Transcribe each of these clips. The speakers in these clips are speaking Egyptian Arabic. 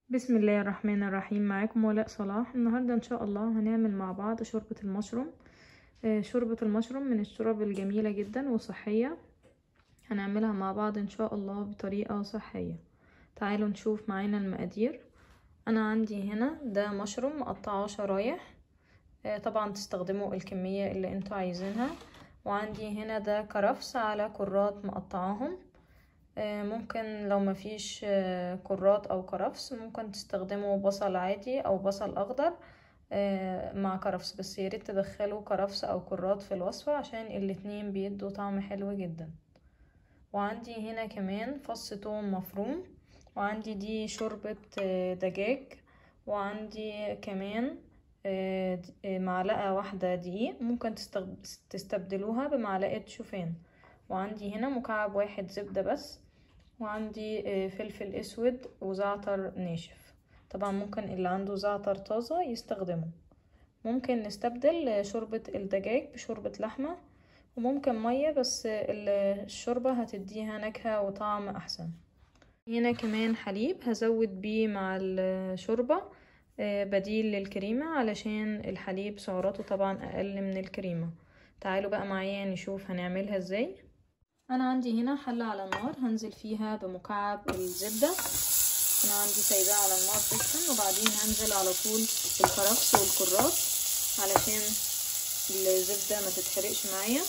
بسم الله الرحمن الرحيم معاكم ولاء صلاح النهاردة ان شاء الله هنعمل مع بعض شوربة المشروم آه، شوربة المشروم من الشرب الجميلة جدا وصحية هنعملها مع بعض ان شاء الله بطريقة صحية تعالوا نشوف معانا المقادير انا عندي هنا ده مشروم مقطعه شرايح آه، طبعا تستخدموا الكمية اللي انتوا عايزينها وعندي هنا ده كرفس على كرات مقطعاهم ممكن لو مفيش كرات او كرفس ممكن تستخدموا بصل عادي او بصل اخضر مع كرفس بس ياريت تدخلوا كرفس او كرات في الوصفة عشان الاتنين بيدوا طعم حلو جدا وعندي هنا كمان فص توم مفروم وعندي دي شوربة دجاج وعندي كمان معلقة واحدة دقيق ممكن تستبدلوها بمعلقة شوفان وعندي هنا مكعب واحد زبدة بس وعندي فلفل اسود وزعتر ناشف طبعا ممكن اللي عنده زعتر طازة يستخدمه ممكن نستبدل شوربة الدجاج بشوربة لحمة وممكن مية بس الشوربة هتديها نكهة وطعم احسن هنا كمان حليب هزود بيه مع الشوربة بديل للكريمة علشان الحليب سعراته طبعا اقل من الكريمة تعالوا بقى معايا نشوف هنعملها ازاي انا عندي هنا حلة على النار هنزل فيها بمكعب الزبدة انا عندي سايباه على النار تسخن وبعدين هنزل على طول الكرفس والكرات علشان الزبدة ما تتحرقش معايا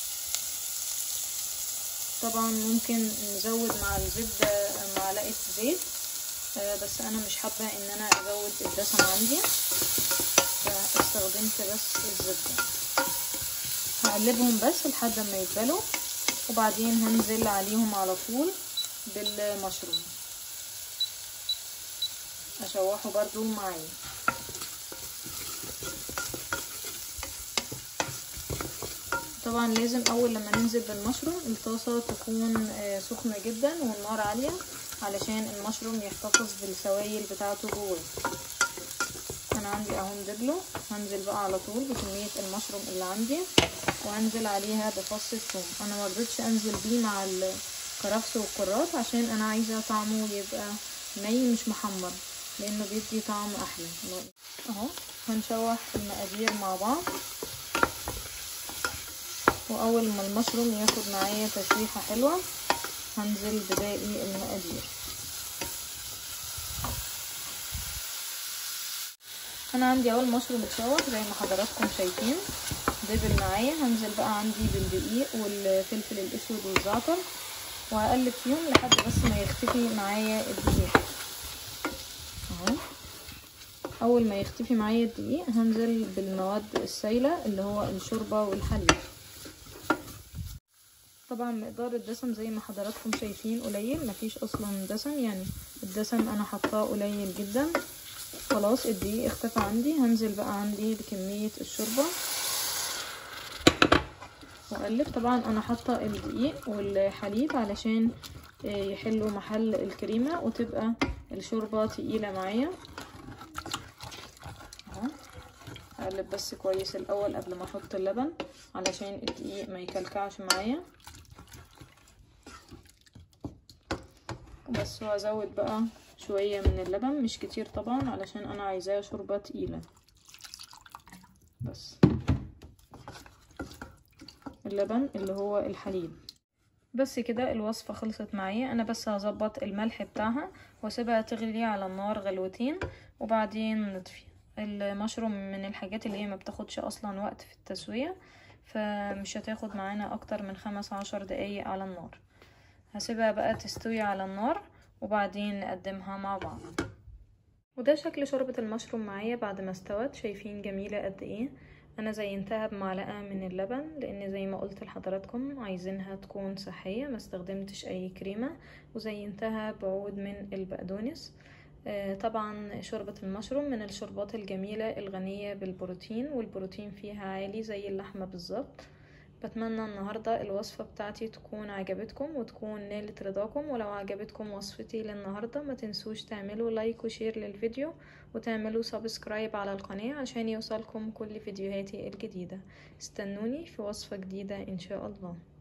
طبعا ممكن نزود مع الزبدة معلقة زيت بس انا مش حابة ان انا ازود الدسم عندي فاستخدمت بس الزبدة هقلبهم بس لحد ما يتبلوا وبعدين هنزل عليهم على طول بالمشروم اشوحه برضو معايا طبعا لازم اول لما ننزل بالمشروم الطاسة تكون سخنة جدا والنار عالية علشان المشروم يحتفظ بالسوائل بتاعته جوه انا عندي اهو مدبله هنزل بقى على طول بكمية المشروم اللي عندي وانزل عليها بفص الثوم انا مرضتش انزل بيه مع الكرفس والكرات عشان انا عايزه طعمه يبقى ني مش محمر لانه بيدي طعم احلى اهو هنشوح المقادير مع بعض واول ما المشروم ياخد معايا تشويحه حلوه هنزل بباقي المقادير انا عندي اول مشروم اتشوح زي ما حضراتكم شايفين دبل معايا هنزل بقى عندي بالدقيق والفلفل الاسود والزعتر وهقلب فيهم لحد بس ما يختفي معايا الدقيق اهو اول ما يختفي معايا الدقيق هنزل بالمواد السايله اللي هو الشوربه والحليب طبعا مقدار الدسم زي ما حضراتكم شايفين قليل مفيش اصلا دسم يعني الدسم انا حطاه قليل جدا خلاص الدقيق اختفى عندي هنزل بقى عندي بكميه الشوربه واقلب طبعا انا حاطه الدقيق والحليب علشان يحلوا محل الكريمه وتبقى الشوربه تقيله معايا اهو اقلب بس كويس الاول قبل ما احط اللبن علشان الدقيق ما يكلكعش معايا بس وازود بقى شويه من اللبن مش كتير طبعا علشان انا عايزاه شوربه تقيله بس اللبن اللي هو الحليب بس كده الوصفة خلصت معايا انا بس هظبط الملح بتاعها واسيبها تغلي على النار غلوتين وبعدين نطفي المشروم من الحاجات اللي هي ما بتاخدش اصلا وقت في التسوية فمش هتاخد معانا اكتر من خمس عشر دقايق على النار هسيبها بقى تستوي على النار وبعدين نقدمها مع بعض وده شكل شوربة المشروم معايا بعد ما استوت شايفين جميلة قد ايه انا زينتها بمعلقه من اللبن لان زي ما قلت لحضراتكم عايزينها تكون صحيه ما استخدمتش اي كريمه وزينتها بعود من البقدونس آه طبعا شوربه المشروم من الشوربات الجميله الغنيه بالبروتين والبروتين فيها عالي زي اللحمه بالظبط بتمنى النهارده الوصفه بتاعتي تكون عجبتكم وتكون نالت رضاكم ولو عجبتكم وصفتي للنهارده ما تنسوش تعملوا لايك وشير للفيديو وتعملوا سبسكرايب على القناه عشان يوصلكم كل فيديوهاتي الجديده استنوني في وصفه جديده ان شاء الله